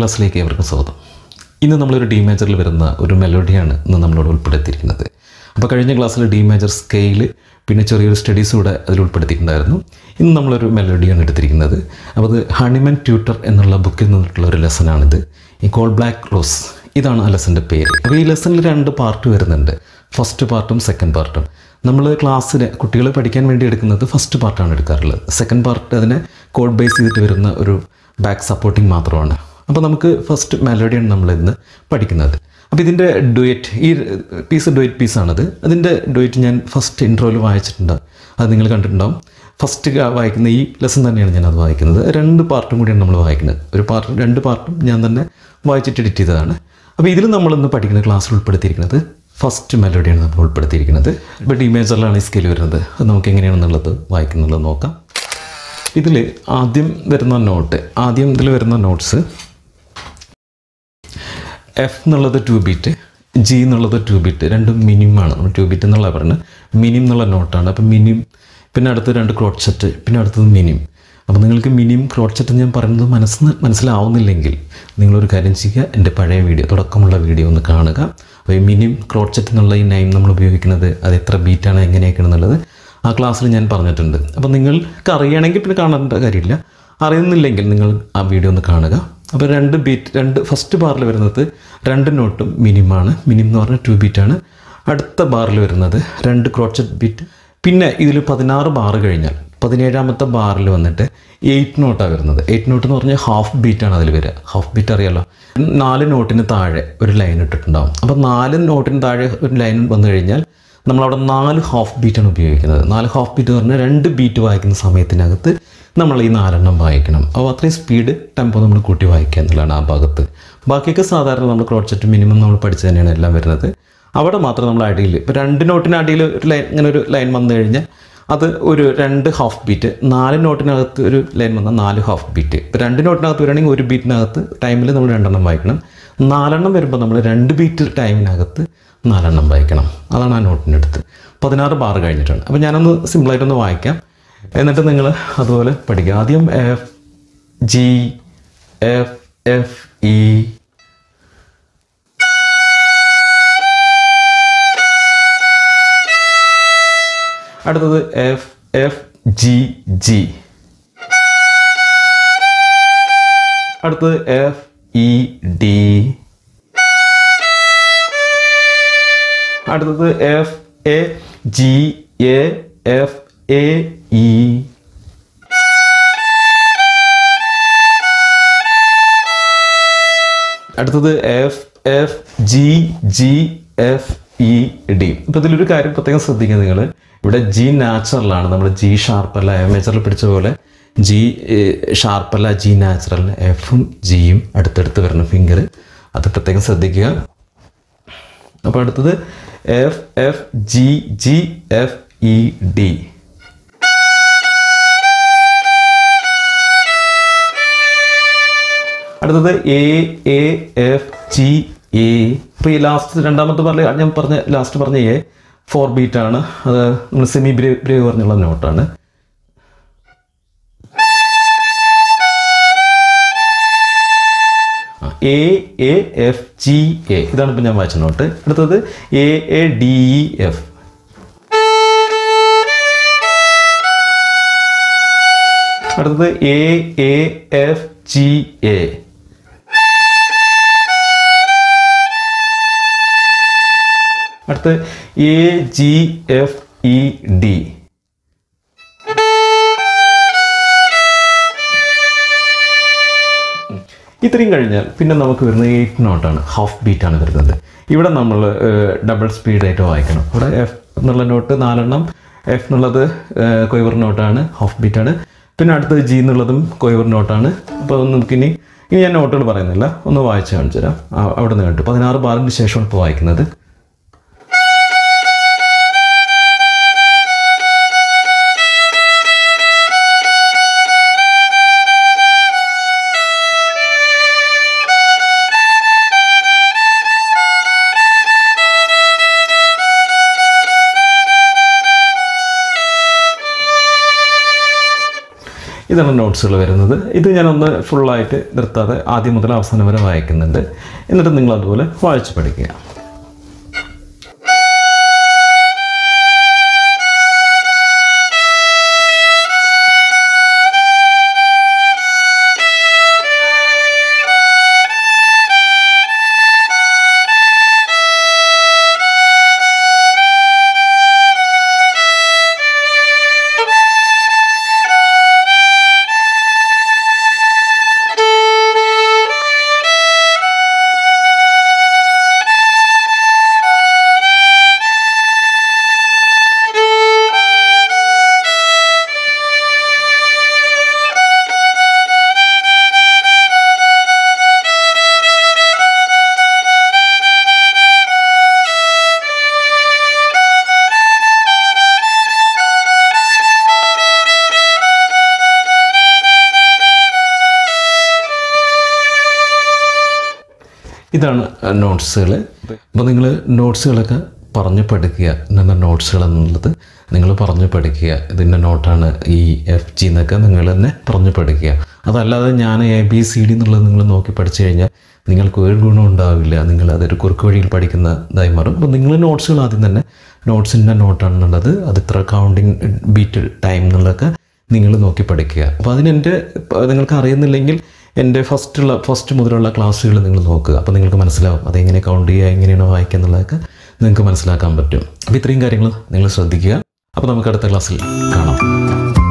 ക്ലാസ്സിലേക്ക് ഏവർക്കും സ്വാഗതം ഇന്ന് നമ്മളൊരു ഡി മേജറിൽ വരുന്ന ഒരു മെലോഡിയാണ് ഇന്ന് നമ്മളോട് ഉൾപ്പെടുത്തിയിരിക്കുന്നത് അപ്പോൾ കഴിഞ്ഞ ക്ലാസ്സിൽ ഡി മേജർ സ്കെയില് പിന്നെ ചെറിയൊരു സ്റ്റഡീസ് കൂടെ അതിൽ ഉൾപ്പെടുത്തിയിട്ടുണ്ടായിരുന്നു ഇന്ന് നമ്മളൊരു മെലോഡിയാണ് എടുത്തിരിക്കുന്നത് അപ്പോൾ അത് ഹണിമൻ ട്യൂട്ടർ എന്നുള്ള ബുക്കിൽ നിന്നിട്ടുള്ള ഒരു ലെസനാണിത് ഈ കോൾ ബ്ലാക്ക് റോസ് ഇതാണ് ആ ലെസൻ്റെ പേര് അപ്പോൾ ഈ ലെസണിൽ രണ്ട് പാർട്ട് വരുന്നുണ്ട് ഫസ്റ്റ് പാർട്ടും സെക്കൻഡ് പാർട്ടും നമ്മൾ ക്ലാസ്സിന് കുട്ടികൾ പഠിക്കാൻ വേണ്ടി എടുക്കുന്നത് ഫസ്റ്റ് പാർട്ടാണ് എടുക്കാറുള്ളത് സെക്കൻഡ് പാർട്ട് അതിനെ കോഡ് ബേസ് ചെയ്തിട്ട് വരുന്ന ഒരു ബാക്ക് സപ്പോർട്ടിങ് മാത്രമാണ് അപ്പോൾ നമുക്ക് ഫസ്റ്റ് മെലോഡിയാണ് നമ്മൾ ഇന്ന് പഠിക്കുന്നത് അപ്പോൾ ഇതിൻ്റെ ഡുയറ്റ് ഈ പീസ് ഡുയറ്റ് പീസാണത് അതിൻ്റെ ഡുയറ്റ് ഞാൻ ഫസ്റ്റ് ഇൻട്രോയിൽ വായിച്ചിട്ടുണ്ട് അത് നിങ്ങൾ കണ്ടിട്ടുണ്ടാവും ഫസ്റ്റ് വായിക്കുന്ന ഈ ലെസൺ തന്നെയാണ് ഞാൻ അത് വായിക്കുന്നത് രണ്ട് പാർട്ടും കൂടിയാണ് നമ്മൾ വായിക്കുന്നത് ഒരു പാർട്ട് രണ്ട് പാർട്ടും ഞാൻ തന്നെ വായിച്ചിട്ട് എഡിറ്റ് ചെയ്തതാണ് അപ്പോൾ ഇതിൽ നമ്മളിന്ന് പഠിക്കുന്ന ക്ലാസ്സിൽ ഉൾപ്പെടുത്തിയിരിക്കുന്നത് ഫസ്റ്റ് മെലോഡിയാണ് നമ്മൾ ഉൾപ്പെടുത്തിയിരിക്കുന്നത് ഇപ്പോൾ ഡി മേജറിലാണ് ഈ സ്കെയിൽ വരുന്നത് അത് നമുക്ക് എങ്ങനെയാണെന്നുള്ളത് വായിക്കുന്നുള്ളത് നോക്കാം ഇതിൽ ആദ്യം വരുന്ന നോട്ട് ആദ്യം ഇതിൽ വരുന്ന നോട്ട്സ് എഫ് എന്നുള്ളത് ടു ബീറ്റ് ജി എന്നുള്ളത് ടു ബീറ്റ് രണ്ടും മിനിമാണ് നമ്മൾ ടു ബീറ്റ് എന്നുള്ള പറയുന്നത് മിനിം എന്നുള്ള നോട്ടാണ് അപ്പോൾ മിനിം പിന്നെ അടുത്ത് രണ്ട് ക്രോട്ട്സെറ്റ് പിന്നെ അടുത്തത് മിനിം അപ്പോൾ നിങ്ങൾക്ക് മിനിം ക്രോട്ട്സെറ്റ് ഞാൻ പറയുന്നത് മനസ്സിന് മനസ്സിലാവുന്നില്ലെങ്കിൽ നിങ്ങളൊരു കാര്യം ചെയ്യുക എൻ്റെ പഴയ വീഡിയോ തുടക്കമുള്ള വീഡിയോ ഒന്ന് കാണുക അപ്പോൾ ഈ മിനിം ക്രോട്ട്സെറ്റ് എന്നുള്ള ഈ നൈം നമ്മൾ ഉപയോഗിക്കുന്നത് അത് എത്ര ബീറ്റാണ് എങ്ങനെയൊക്കെയാണ് എന്നുള്ളത് ആ ക്ലാസ്സിൽ ഞാൻ പറഞ്ഞിട്ടുണ്ട് അപ്പോൾ നിങ്ങൾക്ക് അറിയണമെങ്കിൽ പിന്നെ കാണേണ്ട കാര്യമില്ല അറിയുന്നില്ലെങ്കിൽ നിങ്ങൾ ആ വീഡിയോ ഒന്ന് കാണുക അപ്പോൾ രണ്ട് ബീറ്റ് രണ്ട് ഫസ്റ്റ് ബാറിൽ വരുന്നത് രണ്ട് നോട്ടും മിനിമാണ് മിനിം എന്ന് പറഞ്ഞാൽ ടു ബീറ്റാണ് അടുത്ത ബാറിൽ വരുന്നത് രണ്ട് ക്രോച്ചറ്റ് ബീറ്റ് പിന്നെ ഇതിൽ പതിനാറ് ബാർ കഴിഞ്ഞാൽ പതിനേഴാമത്തെ ബാറിൽ വന്നിട്ട് എയ്റ്റ് നോട്ടാണ് വരുന്നത് എയ്റ്റ് നോട്ട് എന്ന് പറഞ്ഞാൽ ഹാഫ് ബീറ്റാണ് അതിൽ വരിക ഹാഫ് ബീറ്റ് അറിയാലോ നാല് നോട്ടിന് താഴെ ഒരു ലൈൻ ഇട്ടിട്ടുണ്ടാവും അപ്പോൾ നാല് നോട്ടിന് താഴെ ഒരു ലൈൻ വന്നു കഴിഞ്ഞാൽ നമ്മളവിടെ നാല് ഹാഫ് ബീറ്റാണ് ഉപയോഗിക്കുന്നത് നാല് ഹാഫ് ബീറ്റ് എന്ന് പറഞ്ഞാൽ രണ്ട് ബീറ്റ് വായിക്കുന്ന സമയത്തിനകത്ത് നമ്മൾ ഈ നാലെണ്ണം വായിക്കണം അപ്പോൾ അത്രയും സ്പീഡ് ടെമ്പോ നമ്മൾ കൂട്ടി വായിക്കുക എന്നുള്ളതാണ് ആ ഭാഗത്ത് ബാക്കിയൊക്കെ സാധാരണ നമ്മൾ ക്രോഡ്സെറ്റ് മിനിമം നമ്മൾ പഠിച്ചു തന്നെയാണ് എല്ലാം വരുന്നത് അവിടെ മാത്രം നമ്മൾ അടിയിൽ ഇപ്പോൾ രണ്ട് നോട്ടിന് അടിയിൽ ഒരു ലൈൻ ഇങ്ങനെ ഒരു ലൈൻ വന്നു കഴിഞ്ഞാൽ അത് ഒരു രണ്ട് ഹാഫ് ബീറ്റ് നാല് നോട്ടിനകത്ത് ഒരു ലൈൻ വന്നാൽ നാല് ഹാഫ് ബീറ്റ് ഇപ്പോൾ രണ്ട് നോട്ടിനകത്ത് വരികയാണെങ്കിൽ ഒരു ബീറ്റിനകത്ത് ടൈമിൽ നമ്മൾ രണ്ടെണ്ണം വായിക്കണം നാലെണ്ണം വരുമ്പോൾ നമ്മൾ രണ്ട് ബീറ്റ് ടൈമിനകത്ത് നാലെണ്ണം വായിക്കണം അതാണ് ആ നോട്ടിൻ്റെ അടുത്ത് പതിനാറ് ബാർ കഴിഞ്ഞിട്ടുണ്ട് അപ്പോൾ ഞാനൊന്ന് സിമ്പിളായിട്ടൊന്ന് വായിക്കാം എന്നിട്ട് നിങ്ങൾ അതുപോലെ പഠിക്കുക ആദ്യം F G F F E അടുത്തത് എഫ് എഫ് ജി ജി അടുത്തത് എഫ് ഇ ഡി അടുത്തത് F A G A F A E അടുത്തത് F F G G F E D ഇപ്പം ഇതിലൊരു കാര്യം പ്രത്യേകം ശ്രദ്ധിക്കുക നിങ്ങൾ ഇവിടെ ജി നാച്ചുറലാണ് നമ്മൾ ജി ഷാർപ്പല്ല എ മേജറിൽ പിടിച്ച പോലെ ജി ഷാർപ്പല്ല ജി നാച്ചുറൽ എഫും ജിയും അടുത്തടുത്ത് വരുന്ന ഫിംഗർ അത് പ്രത്യേകം ശ്രദ്ധിക്കുക അപ്പോൾ അടുത്തത് F F G G F E D അടുത്തത് A A F G A ഇപ്പോൾ ഈ ലാസ്റ്റ് രണ്ടാമത്തെ പറഞ്ഞ ഞാൻ പറഞ്ഞ ലാസ്റ്റ് പറഞ്ഞ എ ഫോർ ബീറ്റ് ആണ് അത് നമ്മൾ സെമി ബ്രേവ് ബ്രേവ് പറഞ്ഞുള്ള നോട്ടാണ് A A F G A ഇതാണ് ഇപ്പം ഞാൻ വായിച്ച നോട്ട് അടുത്തത് A A D E F അടുത്തത് A A F G A അടുത്ത് A G F E D ഇത്രയും കഴിഞ്ഞാൽ പിന്നെ നമുക്ക് വരുന്നത് എയ്റ്റ് നോട്ടാണ് ഹാഫ് ബീറ്റ് ആണ് വരുന്നത് ഇവിടെ നമ്മൾ ഡബിൾ സ്പീഡായിട്ട് വായിക്കണം ഇവിടെ എഫ് എന്നുള്ള നോട്ട് നാലെണ്ണം എഫ് എന്നുള്ളത് കൊയവർ നോട്ടാണ് ഹാഫ് ബീറ്റാണ് പിന്നെ അടുത്തത് ജി എന്നുള്ളതും കൊയവർ നോട്ടാണ് അപ്പോൾ നമുക്കിനി ഇനി ഞാൻ നോട്ടുകൾ പറയുന്നില്ല ഒന്ന് വായിച്ച് കാണിച്ചു തരാം ആ- അവിടെ നിന്ന് കണ്ടു പതിനാറ് ബാറിന് ശേഷമാണ് ഇപ്പോൾ വായിക്കുന്നത് ഇതാണ് നോട്ട്സുകൾ വരുന്നത് ഇത് ഞാനൊന്ന് ഫുള്ളായിട്ട് നിർത്താതെ ആദ്യം മുതൽ അവസാനം വരെ വായിക്കുന്നുണ്ട് എന്നിട്ട് നിങ്ങൾ അതുപോലെ വായിച്ച് പഠിക്കുക ഇതാണ് നോട്ട്സുകൾ അപ്പോൾ നിങ്ങൾ നോട്ട്സുകളൊക്കെ പറഞ്ഞ് പഠിക്കുക ഇന്ന നോട്ട്സുകൾ എന്നുള്ളത് നിങ്ങൾ പറഞ്ഞ് പഠിക്കുക ഇതിൻ്റെ നോട്ടാണ് ഈ എഫ് ജി എന്നൊക്കെ നിങ്ങൾ തന്നെ പറഞ്ഞ് പഠിക്കുക അതല്ലാതെ ഞാൻ എ ബി സി ഡി എന്നുള്ളത് നിങ്ങൾ നോക്കി പഠിച്ചു കഴിഞ്ഞാൽ നിങ്ങൾക്ക് ഒരു ഗുണം ഉണ്ടാവില്ല നിങ്ങൾ അതൊരു കുറുക്ക് വഴിയിൽ പഠിക്കുന്നതായി മാറും അപ്പോൾ നിങ്ങൾ നോട്ട്സുകൾ ആദ്യം തന്നെ നോട്ട്സിൻ്റെ നോട്ടാണെന്നുള്ളത് അത് ഇത്ര കൗണ്ടിങ് ബീറ്റ് ടൈം എന്നുള്ളതൊക്കെ നിങ്ങൾ നോക്കി പഠിക്കുക അപ്പോൾ അതിന് എൻ്റെ നിങ്ങൾക്ക് അറിയുന്നില്ലെങ്കിൽ എൻ്റെ ഫസ്റ്റുള്ള ഫസ്റ്റ് മുതലുള്ള ക്ലാസ്സുകൾ നിങ്ങൾ നോക്കുക അപ്പോൾ നിങ്ങൾക്ക് മനസ്സിലാവും അതെങ്ങനെ കൗണ്ട് ചെയ്യുക എങ്ങനെയാണ് വായിക്കുക എന്നുള്ളതൊക്കെ നിങ്ങൾക്ക് മനസ്സിലാക്കാൻ പറ്റും അപ്പോൾ ഇത്രയും കാര്യങ്ങൾ നിങ്ങൾ ശ്രദ്ധിക്കുക അപ്പോൾ നമുക്ക് അടുത്ത ക്ലാസ്സിൽ കാണാം